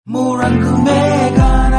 முழங்குமே கானா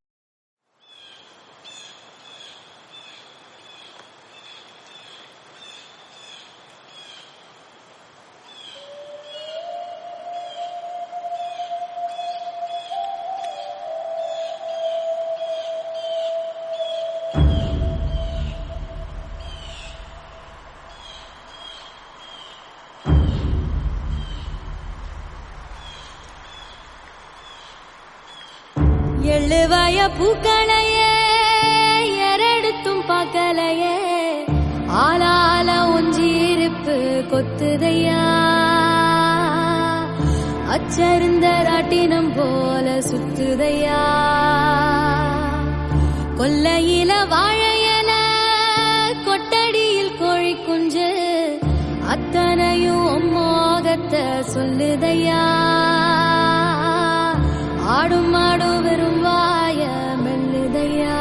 எள்ளுவாய பூக்களையே எரெடுத்தும் பார்க்கலையே ஆளால ஒஞ்சிருப்பு கொத்துதையா அச்சருந்த ராட்டினம் போல சுத்துதையா கொல்லையில வாழையல கொட்டடியில் கோழி குஞ்சு அத்தனையும் மோகத்தை சொல்லுதையா ஆடும் மாடும் வெறும் வாய மெல்லுதையா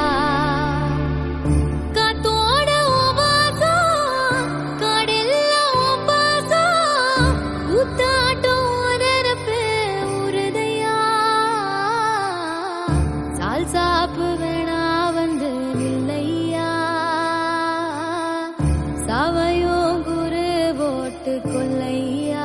காத்தோட உபாசம் காடெல்லாம் உபாசம் ஊத்தாட்டம் உணரப்பு உருதையா சால் சாப்பு வேணா வந்து நில்லையா சாவையோ குரு போட்டு கொல்லையா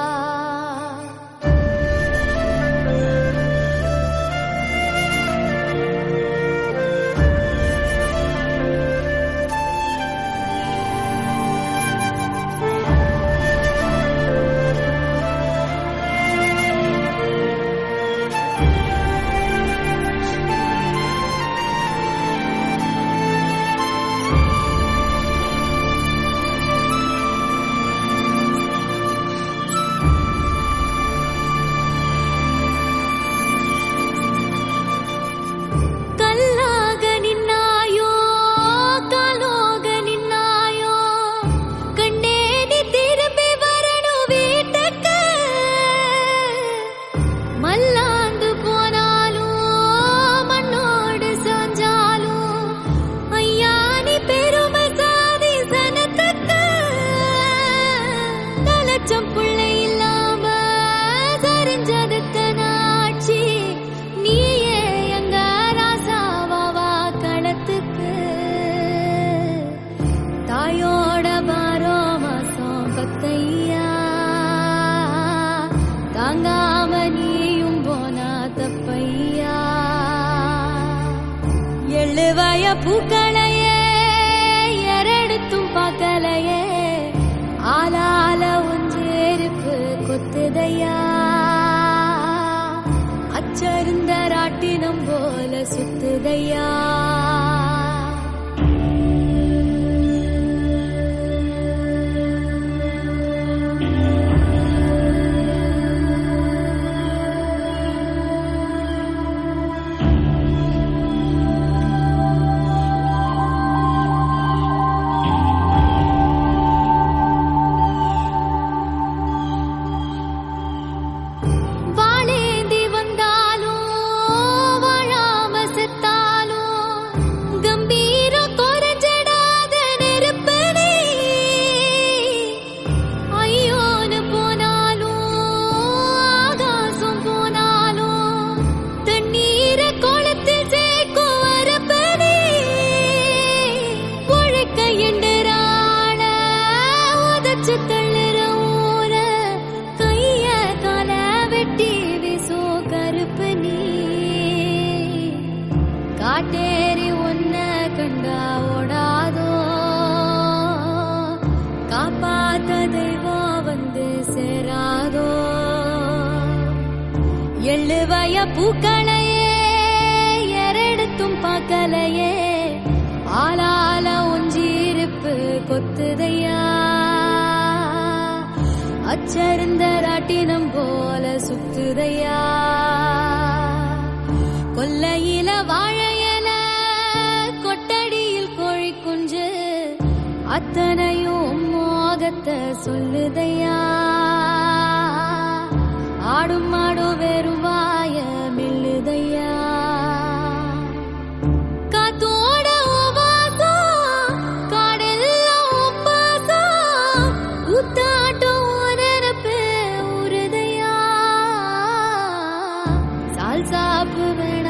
கல்லாக நின்னாயோ காலோக நின்னாயோ கண்டே நீ திரும்பி வரணும் வீட்டுக்கு மல்லாந்து போனாலும் மண்ணோடு சாஞ்சாலும் ஐயா நீ பெருமை சாதி சனத்துக்கு தலைச்சம் பிள்ளை இல்லாம சரிஞ்சதுக்கு நாட்சி நீயே எங்க ராசாவாவா களத்துக்கு தாயோட பாரோ மாசம் பத்தையா தாங்காம நீயும் போனா தப்பையா எழுவய பூக்களையே எரெடுத்தும் பார்க்கலையே ஆளால ஒன்றேருப்பு கொத்துதையா அச்சருந்த ராட்டினம் போல சுத்துதையா வாழேந்தி வந்தாலும் வாழாம செத்தாலும் கம்பீரம் குறைஞ்சிடாத நெருப்பு நீ. ஐயோன்னு போனாலும் ஆகாசம் போனாலும் தண்ணீரை குளத்தில் சேர்க்கும் வரப்பு நீ. உழைக்க எண்டுறாள உதச்சு தள்ளுற ஊர கைய கால வெட்டி வீசோ கருப்பு நீ காட்டேரி ஒன்ன கண்டா ஓடாதோ காப்பாத்த தெய்வம் வந்து சேராதோ எள்ளுவய பூக்களையே எரெடுத்தும் பார்க்கலையே ஆளால ஒஞ்சிருப்பு கொத்துதையா அச்சருந்த ராட்டினம் போல சுத்துதையா கொல்லையில வாழையல கொட்டடியில் கோழி குஞ்சு அத்தனையும் மோகத்தை சொல்லுதையா ஆடும் மாடும் வெறும் வாய மெல்லுதையா காத்தோட உபாசம் காடெல்லாம் உபாசம் ஊத்தாட்டம் உணரப்பு உருதையா சாப்பிடுவேன்